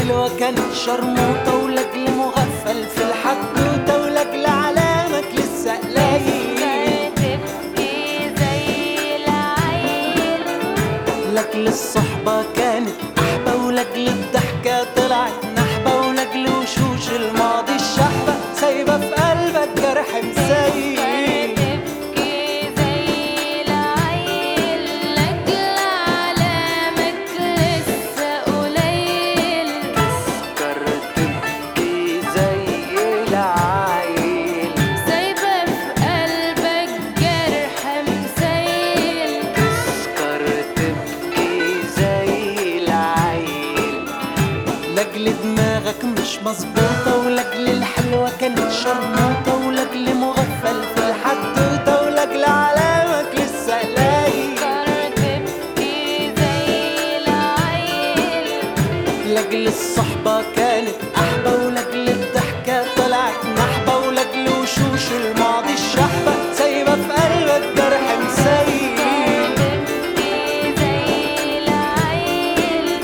الحلوة كانت شرموطة ولجل مغفل في الحدوتة ولجل علامك لسه قليل تبكي زي العيل لجل الصحبة كانت أحبة ولجل الضحكة طلعت نحبة ولجل وشوش الماضي الشحبة سايبة في قلبك جرح مسيل تبكي زي العيل لأجل علامك لسه قليل تذكر تبكي زي العيل سايبة في قلبك جرح مسيل تذكر تبكي زي العيل لاجل دماغك مش مظبوطة ولاجل الحلوة كانت شرموطة ولاجل مغفل في الحدوتة ولاجل علامك لسه قليل تذكر تبكي زي العيل لاجل الصحبة كانت أحبة ولاجل الضحكة طلعت نحبة ولاجل وشوش الماضي الشحبة سايبة في قلبك جرح مسيل تبكي زي العيل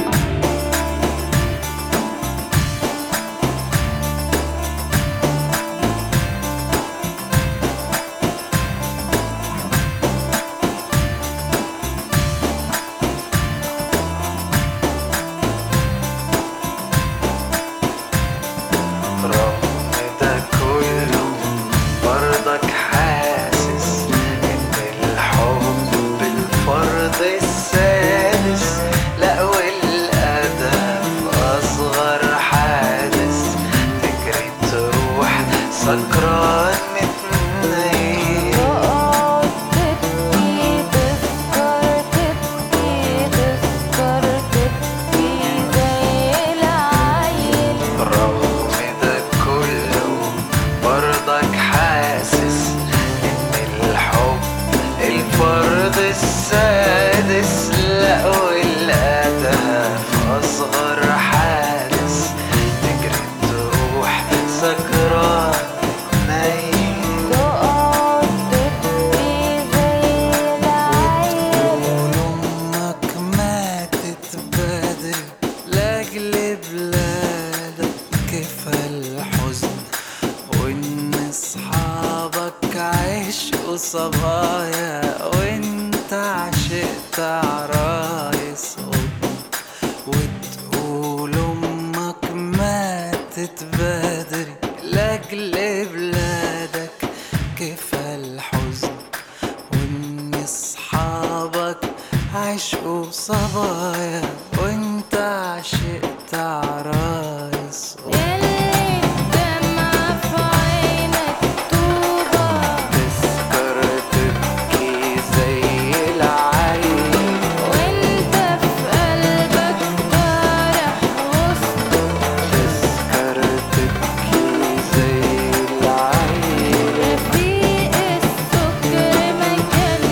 رغم ده كله برضك حاسس ان الحب الفرض السادس لا والادب اصغر حادث تجري تروح سكران متنيل تقعد تبكي تذكر تبكي تذكر تبكي زي العيل رغم ده كله برضك حاسس ان الحب الفرض السادس لا والهدف اصغر حادث تجري تروح سكران نايم تقعد تبكي زي العيل تقول امك ماتت بدري لاجل بلادك كيف الحزن وان اصحابك عشقوا صبايا وانت عشقت عرايس قطن وتقول امك ماتت بدري لاجل بلادك كيف الحزن وان اصحابك عشقوا صبايا وانت عشقت عرايس اللي دمع في عينك طوبة تذكر تبكي زي العيل وانت في قلبك جرح وسط تذكر تبكي زي العيل رفيق السكر ما كان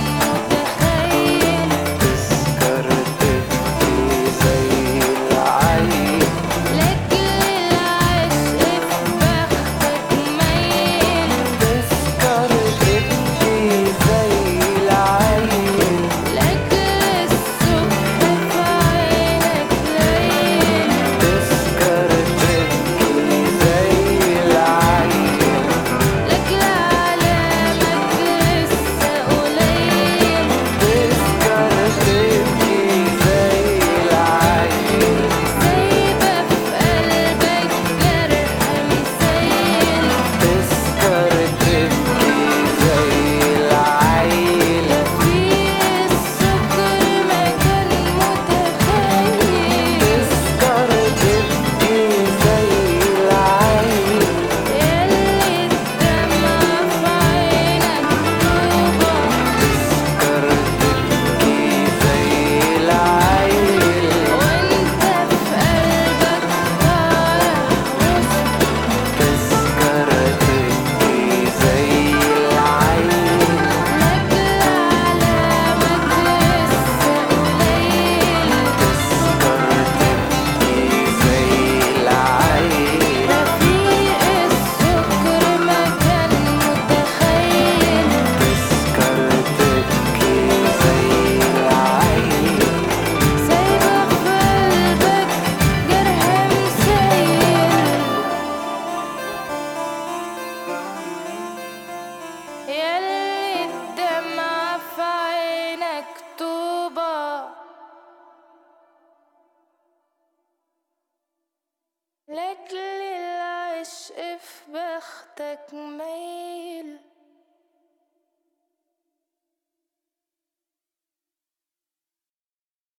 متخيل تذكر تبكي زي العيل لا يلي الدمعة في عينك طوبة لأجل العشق في بختك ميل